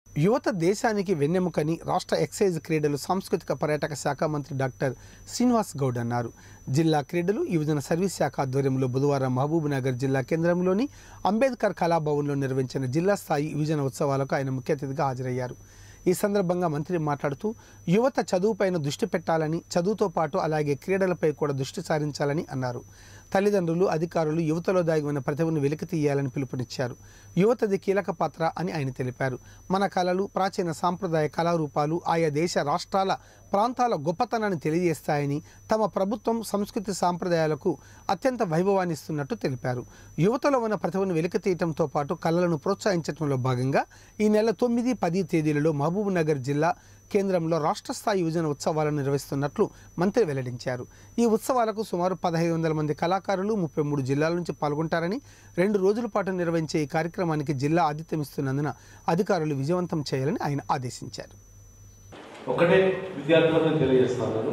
యువత దేశానికి వెన్నెముకని రాష్ట్ర ఎక్సైజ్ క్రీడలు సాంస్కృతిక పర్యాటక శాఖ మంత్రి డాక్టర్ శ్రీనివాస్ గౌడ్ అన్నారు జిల్లా క్రీడలు యువజన సర్వీస్ శాఖ ఆధ్వర్యంలో బుధవారం మహబూబ్ నగర్ జిల్లా కేంద్రంలోని అంబేద్కర్ కళాభవన్లో నిర్వహించిన జిల్లా స్థాయి యువజన ఉత్సవాలకు ఆయన ముఖ్య అతిథిగా హాజరయ్యారు ఈ సందర్భంగా మంత్రి మాట్లాడుతూ యువత చదువుపైన దృష్టి పెట్టాలని చదువుతో పాటు అలాగే క్రీడలపై కూడా దృష్టి సారించాలని అన్నారు తల్లిదండ్రులు అధికారులు యువతలో దాగి ఉన్న ప్రతిభను వెలికి తీయాలని పిలుపునిచ్చారు యువతది కీలక పాత్ర అని ఆయన తెలిపారు మన కళలు ప్రాచీన సాంప్రదాయ కళారూపాలు ఆయా దేశ రాష్ట్రాల ప్రాంతాల గొప్పతనాన్ని తెలియజేస్తాయని తమ ప్రభుత్వం సంస్కృతి సాంప్రదాయాలకు అత్యంత వైభవాన్ని ఇస్తున్నట్టు తెలిపారు యువతలో ఉన్న ప్రతిభను వెలికితీయటంతో పాటు కళలను ప్రోత్సహించడంలో భాగంగా ఈ నెల తొమ్మిది పది తేదీలలో మహబూబ్ నగర్ జిల్లా కేంద్రంలో రాష్ట్ర స్థాయి యువజన ఉత్సవాలను నిర్వహిస్తున్నట్లు మంత్రి వెల్లడించారు ఈ ఉత్సవాలకు సుమారు పదహైదు వందల మంది కళాకారులు ముప్పై మూడు జిల్లాల నుంచి పాల్గొంటారని రెండు రోజుల పాటు నిర్వహించే ఈ కార్యక్రమానికి జిల్లా ఆతిథ్యం ఇస్తున్నందున అధికారులు విజయవంతం చేయాలని ఆయన ఆదేశించారు ఒకటే విద్యార్థులకు నేను తెలియజేస్తున్నాను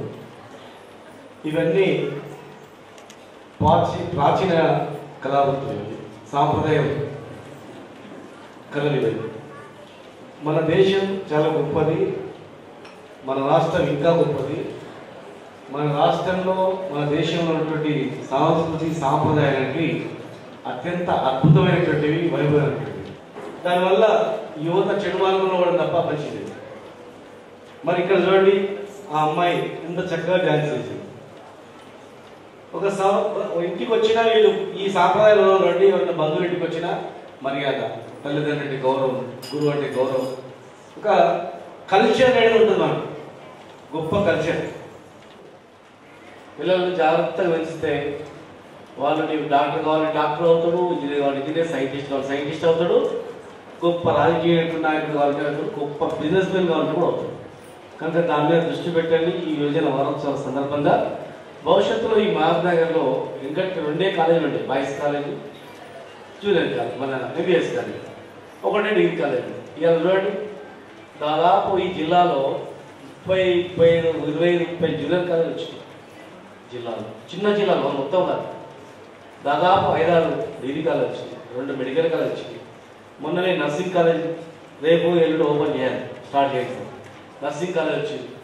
ఇవన్నీ ప్రాచీ ప్రాచీన కళావృత్తులు ఇవి. సాంప్రదాయం కళలు ఇవి మన దేశం చాలా గొప్పది మన రాష్ట్రం ఇంకా గొప్పది మన రాష్ట్రంలో మన దేశంలో ఉన్నటువంటి సంస్కృతి సాంప్రదాయాలకి అత్యంత అద్భుతమైనటువంటివి వైభవమైనటువంటివి దానివల్ల యువత చెడు మార్గంలో పడడం తప్ప మంచిది మరి ఇక్కడ చూడండి ఆ అమ్మాయి ఎంత చక్కగా డ్యాన్స్ చేసింది ఒక సం- ఓ ఇంటికి వచ్చినా వీళ్ళు ఈ సాంప్రదాయంలో రండి ఎవరైనా బంధువుల ఇంటికి వచ్చినా మర్యాద తల్లిదండ్రులు అంటే గౌరవం గురువు అంటే గౌరవం ఒక కల్చర్ అనేది ఉంటుంది మనకు గొప్ప కల్చర్ పిల్లల్ని జాగ్రత్తగా పెంచితే వాళ్ళు నీకు డాక్టర్ కావాలి డాక్టర్ అవుతాడు ఇంజనీర్ కావాలి ఇంజనీర్ సైంటిస్ట్ కావాలి సైంటిస్ట్ అవుతాడు గొప్ప రాజకీయ నాయకుడు కావాలంటే అవుతాడు గొప్ప బిజినెస్ మెన్ కావాలంటే కూడా అవుతాడు కనుక దాని మీద దృష్టి పెట్టండి ఈ యోజన వారోత్సవ సందర్భంగా భవిష్యత్తులో ఈ మహబూబ్నగర్లో ఇంకా రెండే కాలేజీలు ఉంటాయి బాయ్స్ కాలేజీ జూనియర్ కాలేజ్ మన ఎంబీఎస్ కాలేజ్ ఒకటే డిగ్రీ కాలేజ్ ఇవాళ చూడండి దాదాపు ఈ జిల్లాలో ముప్పై ముప్పై ఐదు ఇరవై ముప్పై జూనియర్ కాలేజ్ వచ్చినాయి జిల్లాలో చిన్న జిల్లాలో మొత్తం కాదు దాదాపు ఐదారు డిగ్రీ కాలేజ్ వచ్చింది రెండు మెడికల్ కాలేజ్ వచ్చింది మొన్ననే నర్సింగ్ కాలేజ్ రేపు ఎల్లుండి ఓపెన్ చేయాలి స్టార్ట్ చేస్తాం నర్సింగ్ కాలేజ్ వచ్చింది